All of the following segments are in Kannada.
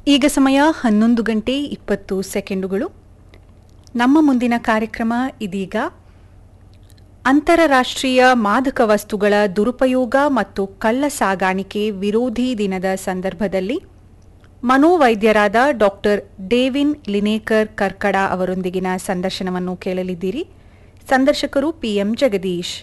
ಈಗ ಸಮಯ ಹನ್ನೊಂದು ಗಂಟೆ ಇಪ್ಪತ್ತು ಸೆಕೆಂಡುಗಳು ನಮ್ಮ ಮುಂದಿನ ಕಾರ್ಯಕ್ರಮ ಇದೀಗ ಅಂತಾರಾಷ್ಟ್ರೀಯ ಮಾದಕ ವಸ್ತುಗಳ ದುರುಪಯೋಗ ಮತ್ತು ಕಳ್ಳ ಸಾಗಾಣಿಕೆ ವಿರೋಧಿ ದಿನದ ಸಂದರ್ಭದಲ್ಲಿ ಮನೋವೈದ್ಯರಾದ ಡಾಕ್ಟರ್ ಡೇವಿನ್ ಲಿನೇಕರ್ ಕರ್ಕಡ ಅವರೊಂದಿಗಿನ ಸಂದರ್ಶನವನ್ನು ಕೇಳಲಿದ್ದೀರಿ ಸಂದರ್ಶಕರು ಪಿಎಂ ಜಗದೀಶ್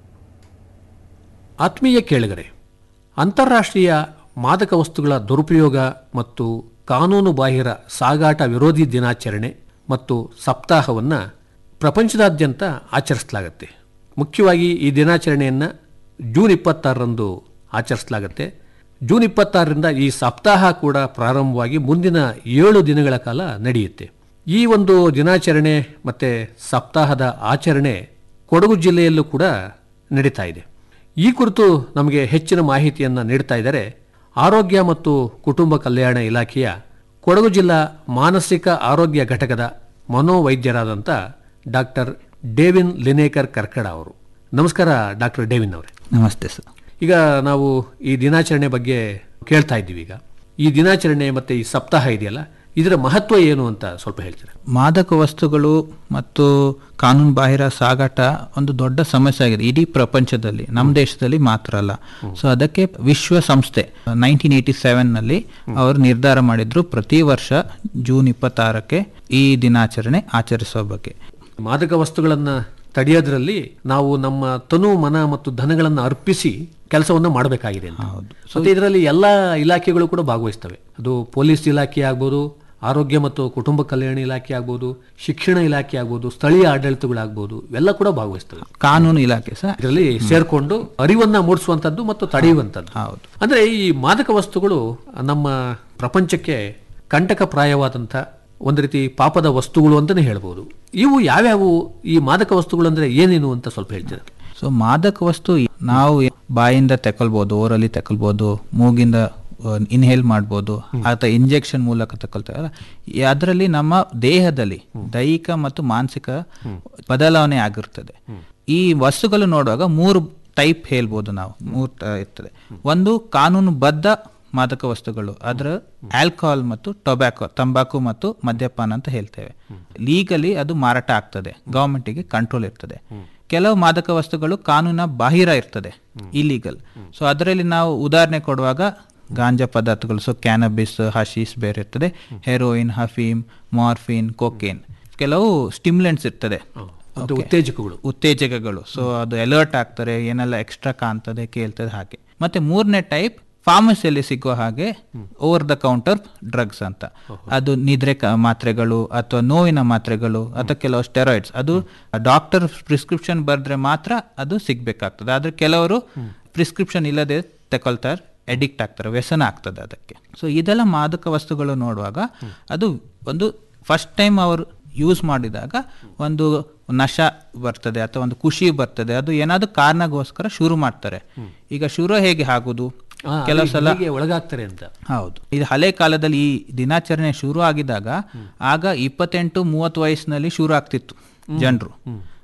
ಆತ್ಮೀಯ ಕೇಳಿಗರೆ ಅಂತಾರಾಷ್ಟ್ರೀಯ ಮಾದಕ ವಸ್ತುಗಳ ದುರುಪಯೋಗ ಮತ್ತು ಕಾನೂನು ಬಾಹಿರ ಸಾಗಾಟ ವಿರೋಧಿ ದಿನಾಚರಣೆ ಮತ್ತು ಸಪ್ತಾಹವನ್ನು ಪ್ರಪಂಚದಾದ್ಯಂತ ಆಚರಿಸಲಾಗುತ್ತೆ ಮುಖ್ಯವಾಗಿ ಈ ದಿನಾಚರಣೆಯನ್ನು ಜೂನ್ ಇಪ್ಪತ್ತಾರರಂದು ಆಚರಿಸಲಾಗುತ್ತೆ ಜೂನ್ ಇಪ್ಪತ್ತಾರರಿಂದ ಈ ಸಪ್ತಾಹ ಕೂಡ ಪ್ರಾರಂಭವಾಗಿ ಮುಂದಿನ ಏಳು ದಿನಗಳ ಕಾಲ ನಡೆಯುತ್ತೆ ಈ ಒಂದು ದಿನಾಚರಣೆ ಮತ್ತು ಸಪ್ತಾಹದ ಆಚರಣೆ ಕೊಡಗು ಜಿಲ್ಲೆಯಲ್ಲೂ ಕೂಡ ನಡೀತಾ ಇದೆ ಈ ಕುರಿತು ನಮಗೆ ಹೆಚ್ಚಿನ ಮಾಹಿತಿಯನ್ನು ನೀಡ್ತಾ ಇದ್ದಾರೆ ಆರೋಗ್ಯ ಮತ್ತು ಕುಟುಂಬ ಕಲ್ಯಾಣ ಇಲಾಖೆಯ ಕೊಡಗು ಜಿಲ್ಲಾ ಮಾನಸಿಕ ಆರೋಗ್ಯ ಘಟಕದ ಮನೋವೈದ್ಯರಾದಂಥ ಡಾಕ್ಟರ್ ಡೇವಿನ್ ಲಿನೇಕರ್ ಕರ್ಕಡ ಅವರು ನಮಸ್ಕಾರ ಡಾಕ್ಟರ್ ಡೇವಿನ್ ಅವರೇ ನಮಸ್ತೆ ಸರ್ ಈಗ ನಾವು ಈ ದಿನಾಚರಣೆ ಬಗ್ಗೆ ಕೇಳ್ತಾ ಇದ್ದೀವಿ ಈಗ ಈ ದಿನಾಚರಣೆ ಮತ್ತು ಈ ಸಪ್ತಾಹ ಇದೆಯಲ್ಲ ಇದರ ಮಹತ್ವ ಏನು ಅಂತ ಸ್ವಲ್ಪ ಹೇಳ್ತೀರಾ ಮಾದಕ ವಸ್ತುಗಳು ಮತ್ತು ಕಾನೂನು ಬಾಹಿರ ಸಾಗಾಟ ಒಂದು ದೊಡ್ಡ ಸಮಸ್ಯೆ ಆಗಿದೆ ಇಡೀ ಪ್ರಪಂಚದಲ್ಲಿ ನಮ್ಮ ದೇಶದಲ್ಲಿ ಮಾತ್ರ ಅಲ್ಲ ಸೊ ಅದಕ್ಕೆ ವಿಶ್ವ ಸಂಸ್ಥೆ ನೈನ್ಟೀನ್ ಏಯ್ಟಿ ಸೆವೆನ್ನಲ್ಲಿ ಅವರು ನಿರ್ಧಾರ ಮಾಡಿದ್ರು ಪ್ರತಿ ವರ್ಷ ಜೂನ್ ಇಪ್ಪತ್ತಾರಕ್ಕೆ ಈ ದಿನಾಚರಣೆ ಆಚರಿಸುವ ಬಗ್ಗೆ ಮಾದಕ ವಸ್ತುಗಳನ್ನು ತಡೆಯೋದ್ರಲ್ಲಿ ನಾವು ನಮ್ಮ ತನು ಮನ ಮತ್ತು ಧನಗಳನ್ನು ಅರ್ಪಿಸಿ ಕೆಲಸವನ್ನು ಮಾಡಬೇಕಾಗಿದೆ ಅಂತ ಹೌದು ಮತ್ತೆ ಇದರಲ್ಲಿ ಎಲ್ಲ ಇಲಾಖೆಗಳು ಕೂಡ ಭಾಗವಹಿಸ್ತವೆ ಅದು ಪೊಲೀಸ್ ಇಲಾಖೆ ಆಗ್ಬೋದು ಆರೋಗ್ಯ ಮತ್ತು ಕುಟುಂಬ ಕಲ್ಯಾಣ ಇಲಾಖೆ ಆಗ್ಬೋದು ಶಿಕ್ಷಣ ಇಲಾಖೆ ಆಗ್ಬೋದು ಸ್ಥಳೀಯ ಆಡಳಿತಗಳಾಗ್ಬೋದು ಇವೆಲ್ಲ ಕೂಡ ಭಾಗವಹಿಸ್ತವೆ ಕಾನೂನು ಇಲಾಖೆ ಸರ್ ಇದರಲ್ಲಿ ಸೇರ್ಕೊಂಡು ಅರಿವನ್ನ ಮೂಡಿಸುವಂಥದ್ದು ಮತ್ತು ತಡೆಯುವಂಥದ್ದು ಹೌದು ಅಂದ್ರೆ ಈ ಮಾದಕ ವಸ್ತುಗಳು ನಮ್ಮ ಪ್ರಪಂಚಕ್ಕೆ ಕಂಟಕಪ್ರಾಯವಾದಂಥ ಒಂದು ರೀತಿ ಪಾಪದ ವಸ್ತುಗಳು ಅಂತಾನೆ ಹೇಳ್ಬೋದು ಇವು ಯಾವ್ಯಾವು ಈ ಮಾದಕ ವಸ್ತುಗಳು ಅಂದ್ರೆ ಏನೇನು ಅಂತ ಸ್ವಲ್ಪ ಹೇಳ್ತೀರಾ ಸೊ ಮಾದಕ ವಸ್ತು ನಾವು ಬಾಯಿಂದ ತಕೊಳ್ಬೋದು ಓರಲ್ಲಿ ತಕೊಳ್ಬೋದು ಮೂಗಿಂದ ಇನ್ಹೇಲ್ ಮಾಡ್ಬೋದು ಅಥವಾ ಇಂಜೆಕ್ಷನ್ ಮೂಲಕ ತಕೊಳ್ತಾರಲ್ಲ ಅದರಲ್ಲಿ ನಮ್ಮ ದೇಹದಲ್ಲಿ ದೈಹಿಕ ಮತ್ತು ಮಾನಸಿಕ ಬದಲಾವಣೆ ಆಗಿರ್ತದೆ ಈ ವಸ್ತುಗಳು ನೋಡುವಾಗ ಮೂರು ಟೈಪ್ ಹೇಳ್ಬೋದು ನಾವು ಮೂರು ತ- ಇರ್ತದೆ ಒಂದು ಕಾನೂನುಬದ್ಧ ಮಾದಕ ವಸ್ತುಗಳು ಅದರ ಆಲ್ಕೋಹಾಲ್ ಮತ್ತು ಟೊಬ್ಯಾಕೊ ತಂಬಾಕು ಮತ್ತು ಮದ್ಯಪಾನ ಅಂತ ಹೇಳ್ತೇವೆ ಲೀಗಲಿ ಅದು ಮಾರಾಟ ಆಗ್ತದೆ ಗವರ್ಮೆಂಟಿಗೆ ಕಂಟ್ರೋಲ್ ಇರ್ತದೆ ಕೆಲವು ಮಾದಕ ವಸ್ತುಗಳು ಕಾನೂನ ಬಾಹಿರ ಇರ್ತದೆ ಇಲೀಗಲ್ ಸೊ ಅದರಲ್ಲಿ ನಾವು ಉದಾಹರಣೆ ಕೊಡುವಾಗ ಗಾಂಜಾ ಪದಾರ್ಥಗಳು ಸೊ ಕ್ಯಾನಬಿಸ್ ಹಶೀಸ್ ಬೇರೆ ಇರ್ತದೆ ಹೆರೋಯಿನ್ ಹಫೀಮ್ ಮಾರ್ಫಿನ್ ಕೊಕೇನ್ ಕೆಲವು ಸ್ಟಿಮ್ಲೆಂಟ್ಸ್ ಇರ್ತದೆ ಅದು ಉತ್ತೇಜಕಗಳು ಉತ್ತೇಜಕಗಳು ಸೊ ಅದು ಅಲರ್ಟ್ ಆಗ್ತಾರೆ ಏನೆಲ್ಲ ಎಕ್ಸ್ಟ್ರಾ ಕಾಣ್ತದೆ ಕೇಳ್ತದೆ ಹಾಗೆ ಮತ್ತೆ ಮೂರನೇ ಟೈಪ್ ಫಾರ್ಮಸಿಯಲ್ಲಿ ಸಿಗುವ ಹಾಗೆ ಓವರ್ ದ ಕೌಂಟರ್ ಡ್ರಗ್ಸ್ ಅಂತ ಅದು ನಿದ್ರೆ ಕ- ಮಾತ್ರೆಗಳು ಅಥವಾ ನೋವಿನ ಮಾತ್ರೆಗಳು ಅಥವಾ ಕೆಲವು ಸ್ಟೆರಾಯ್ಡ್ಸ್ ಅದು ಡಾಕ್ಟರ್ ಪ್ರಿಸ್ಕ್ರಿಪ್ಷನ್ ಬರೆದ್ರೆ ಮಾತ್ರ ಅದು ಸಿಗ್ಬೇಕಾಗ್ತದೆ ಆದ್ರೆ ಕೆಲವರು ಪ್ರಿಸ್ಕ್ರಿಪ್ಷನ್ ಇಲ್ಲದೆ ತಗೊಳ್ತಾರೆ ಅಡಿಕ್ಟ್ ಆಗ್ತಾರೆ ವ್ಯಸನ ಆಗ್ತದೆ ಅದಕ್ಕೆ ಸೊ ಇದೆಲ್ಲ ಮಾದಕ ವಸ್ತುಗಳು ನೋಡುವಾಗ ಅದು ಒಂದು ಫಸ್ಟ್ ಟೈಮ್ ಅವರು ಯೂಸ್ ಮಾಡಿದಾಗ ಒಂದು ನಶ ಬರ್ತದೆ ಅಥವಾ ಒಂದು ಖುಷಿ ಬರ್ತದೆ ಅದು ಏನಾದ್ರು ಕಾರಣಗೋಸ್ಕರ ಶುರು ಮಾಡ್ತಾರೆ ಈಗ ಶುರು ಹೇಗೆ ಆಗುದು ಆ, ಕೆಲವು ಸಲ ಹೀಗೆ ಒಳಗಾಗ್ತಾರೆ ಅಂತ ಹೌದು ಇದು ಹಳೆ ಕಾಲದಲ್ಲಿ ಈ ದಿನಾಚರಣೆ ಶುರು ಆಗಿದಾಗ ಆಗ ಇಪ್ಪತ್ತೆಂಟು ಮೂವತ್ತು ವಯಸ್ಸಿನಲ್ಲಿ ಶುರು ಆಗ್ತಿತ್ತು ಜನರು